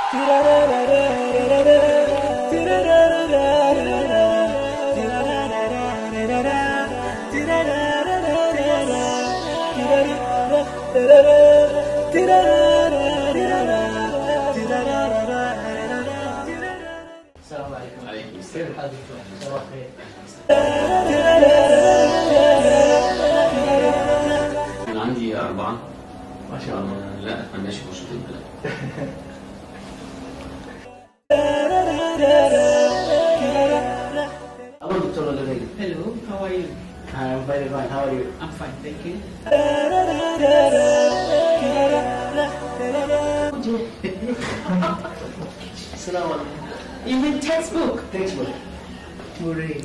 السلام عليكم عليكم كيف السلام الحال دكتور؟ صباح الخير أنا عندي أربعة ما شاء الله آه، لا أتمنى أشوف شوط البلد Hello, Dr. Oliveri. Hello, how are you? I'm very fine. How are you? I'm fine, thank you. Assalamu alaikum. You mean textbook? Textbook. Hooray.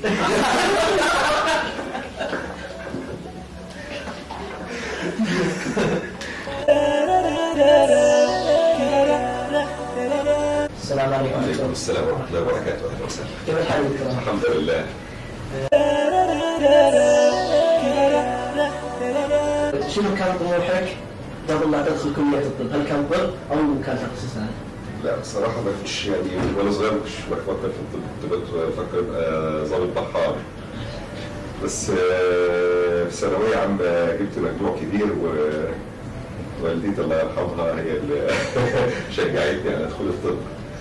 السلام عليكم. وعليكم السلام ورحمة الله وبركاته أهلا وسهلا كيف الحال دكتور؟ الحمد لله شنو كان طموحك قبل ما تدخل كلية الطب؟ هل كان طب أو كان تخصص ثاني؟ لا بصراحة ما فيش يعني وأنا صغير ما كنتش بفكر في الطب كنت بفكر أبقى ضابط بحار بس آه، في ثانوية عامة جبت مجموع كبير ووالدتي الله يرحمها هي اللي شجعتني على دخول الطب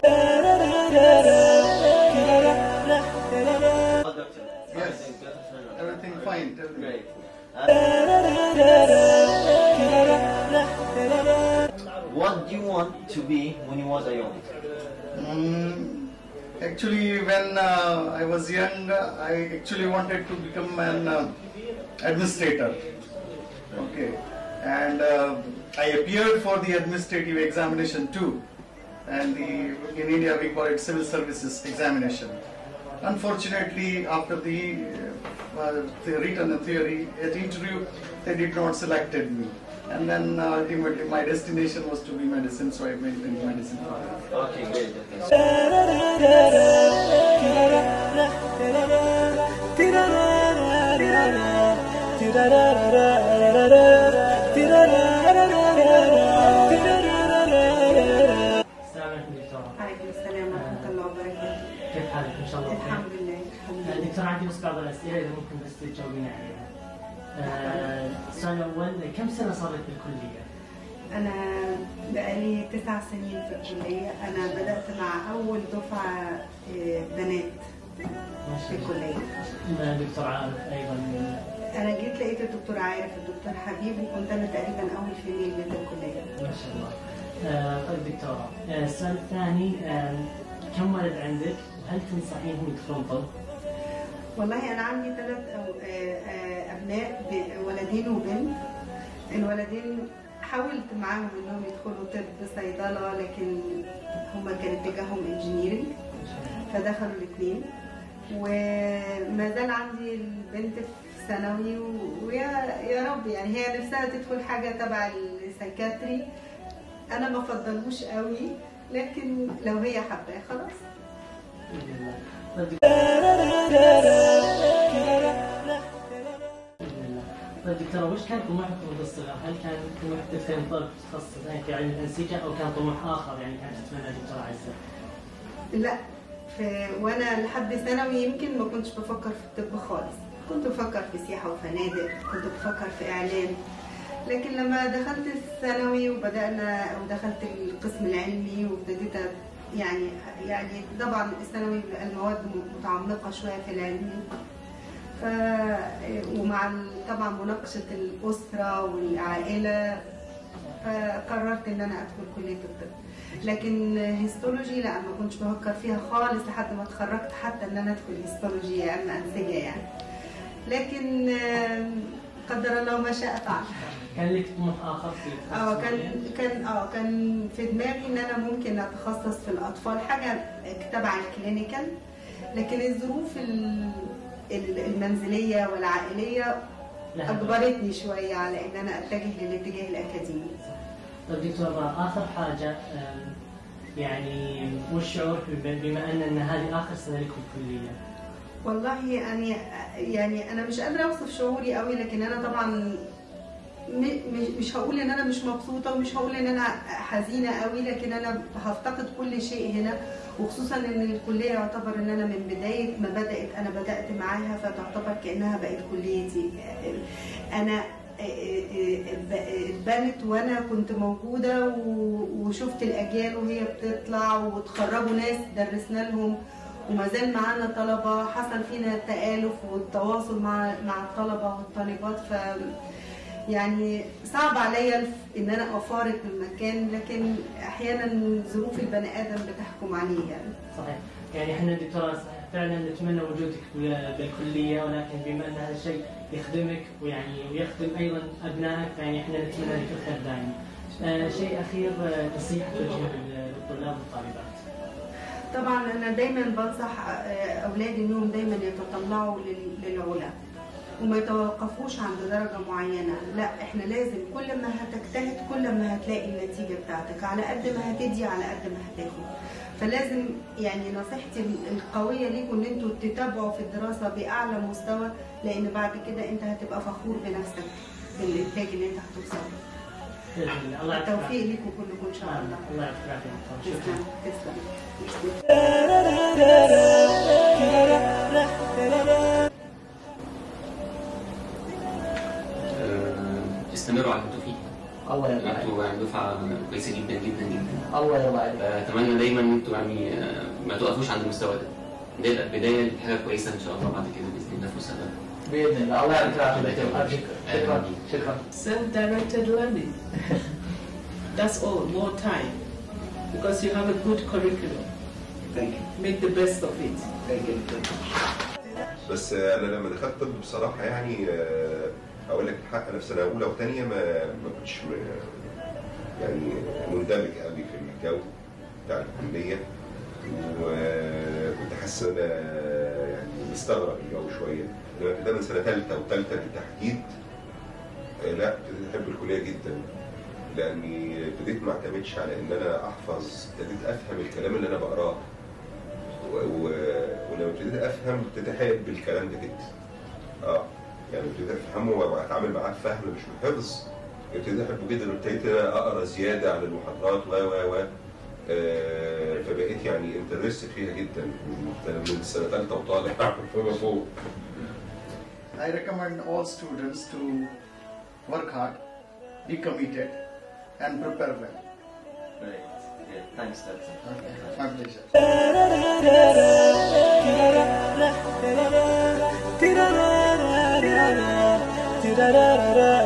Everything fine. Great. What do you want to be when you was a young? Mm, actually, when uh, I was young, uh, I actually wanted to become an uh, administrator. Okay, and uh, I appeared for the administrative examination too, and the, in India we call it civil services examination. Unfortunately, after the, uh, the written theory at interview, they did not selected me. And then uh, ultimately my destination was to be medicine, so I went into medicine. Okay, great. Okay. السلام عليكم دكتورة. عليكم السلام ورحمة الله وبركاته. كيف حالك؟ إن شاء الله بخير. الحمد لله الحمد آه، لله. دكتور عندي بس بعض الأسئلة إذا ممكن بس تجاوبين عليها. آه، السؤال الأول كم سنة صار لك بالكلية؟ أنا بقالي تسع سنين في الكلية، أنا بدأت مع أول دفعة آه، بنات ما في شاء الله. الكلية. آه، دكتور عارف أيضا من أنا جيت لقيت الدكتور عارف الدكتور حبيب وكنت أنا تقريبا أول فيميل جيت الكلية. ما شاء الله. آه، طيب دكتورة آه، السؤال الثاني آه، كم ولد عندك؟ وهل تنصحينهم يدخلون طب؟ والله أنا عندي ثلاث أو- آه، آه، أبناء ب- ولدين وبنت. الولدين حاولت معاهم إنهم يدخلوا طب صيدلة لكن هما كان اتجاههم انجينيرنج. فدخلوا الاثنين وما زال عندي البنت في ثانوي و- ويا يا رب يعني هي نفسها تدخل حاجه تبع السايكاتري انا ما افضلوش قوي لكن لو هي حباه خلاص بإذن الله. طيب دكتورة بإذن الله. طيب دكتورة وش كان طموحك منذ الصغر؟ هل كان طموحك تدخلين طب تخصص يعني في علم الأنسجة أو كان طموح آخر يعني كانت تتمنى دكتورة عزة؟ لا في وانا لحد ثانوي يمكن ما كنتش بفكر في الطب خالص كنت بفكر في سياحه وفنادق كنت بفكر في اعلام لكن لما دخلت الثانوي وبدانا او دخلت القسم العلمي وابتديت أ- يعني يعني طبعا الثانوي بيبقى المواد متعمقه شويه في العلمي ف ومع ال- طبعا مناقشه الاسره والعائله فقررت ان انا ادخل كليه الطب لكن هيستولوجي لا ما كنتش بفكر فيها خالص لحد ما اتخرجت حتى ان انا ادخل هيستولوجي يا اما انسجه يعني لكن آم، قدر الله ما شاء فعل كان لك طموح آخر في تخصص اه كان معين؟ كان اه كان في دماغي ان انا ممكن اتخصص في الاطفال حاجه تبع الكلينيكال لكن الظروف ال- ال- المنزليه والعائليه لها اجبرتني شويه على ان انا اتجه للاتجاه الاكاديمي طيب دكتور آخر حاجة آم، يعني وش شعورك بم- بما أن أن هذه آخر سنة لكم كلية؟ والله يعني يعني انا مش قادره اوصف شعوري قوي لكن انا طبعا م- مش مش هقول ان انا مش مبسوطه ومش هقول ان انا حزينه قوي لكن انا هفتقد كل شيء هنا وخصوصا ان الكليه يعتبر ان انا من بدايه ما بدات انا بدات معاها فتعتبر كانها بقت كليتي انا اتبنت وانا كنت موجوده و- وشفت الاجيال وهي بتطلع وتخرجوا ناس درسنا لهم وما زال معانا طلبه حصل فينا التآلف والتواصل مع مع الطلبه والطالبات ف يعني صعب عليا الف- ان انا افارق المكان لكن احيانا ظروف البني ادم بتحكم عليه يعني صحيح يعني احنا دكتورة صحيح فعلا نتمنى وجودك بال- بالكلية ولكن بما ان هذا الشيء يخدمك ويعني ويخدم ايضا ابنائك فيعني احنا نتمنى لك الخير دائما. آه شيء اخير آه، نصيحة توجهها لل- للطلاب والطالبات. طبعا انا دايما بنصح آه، اولادي انهم دايما يتطلعوا لل- للعلا وما يتوقفوش عند درجه معينه لا احنا لازم كل ما هتجتهد كل ما هتلاقي النتيجه بتاعتك على قد ما هتدي على قد ما هتاخد فلازم يعني نصيحتي القويه ليكم ان انتوا تتابعوا في الدراسه باعلى مستوى لان بعد كده انت هتبقى فخور بنفسك بالانتاج اللي انت هتوصل له. باذن الله الله يعطيك التوفيق العافية. ليكم كلكم ان شاء آه، الله الله يعطيك العافية دكتور. شكرا. تسلم تسلم آه، استمروا على التوفيق الله يرضى عليك انتوا يعني دفعه كويسه جدا جدا جدا الله يرضى عليك اتمنى دايما ان انتوا يعني آه، ما توقفوش عند المستوى ده ده بدايه لحاجه كويسه ان شاء الله بعد كده باذن الله في المستقبل باذن الله الله يعطيك العافيه دكتور شكرا شكرا شكرا Self-directed learning. That's all. More time, because you have a good curriculum. Thank you. Make the best of it. Thank you. Thank you. بس انا لما دخلت طب بصراحه يعني آه، اقول لك الحق انا في سنه اولى وثانيه ما ما كنتش م- يعني مندمج قوي في الجو بتاع الكليه وكنت حاسس ان انا يعني مستغرب الجو شويه لما ابتدى من سنه ثالثه وثالثه بالتحديد آه، لا ابتديت احب الكليه جدا لاني ابتديت ما اعتمدش على ان انا احفظ ابتديت افهم الكلام اللي انا بقراه و- و- ولما ابتديت افهم ابتديت احب الكلام ده جدا اه يعني ابتديت افهمه واتعامل معاه بفهم مش بحفظ ابتديت احبه جدا وابتديت إن انا اقرا زياده عن المحاضرات و و و آه، فبقيت يعني انترست فيها جدا من من سنه ثالثه وطالع فما فوق I recommend all students to work hard, be committed, and prepare well. Right. Yeah. Thanks, that's it. Okay. My pleasure. Da da da da da da da da da da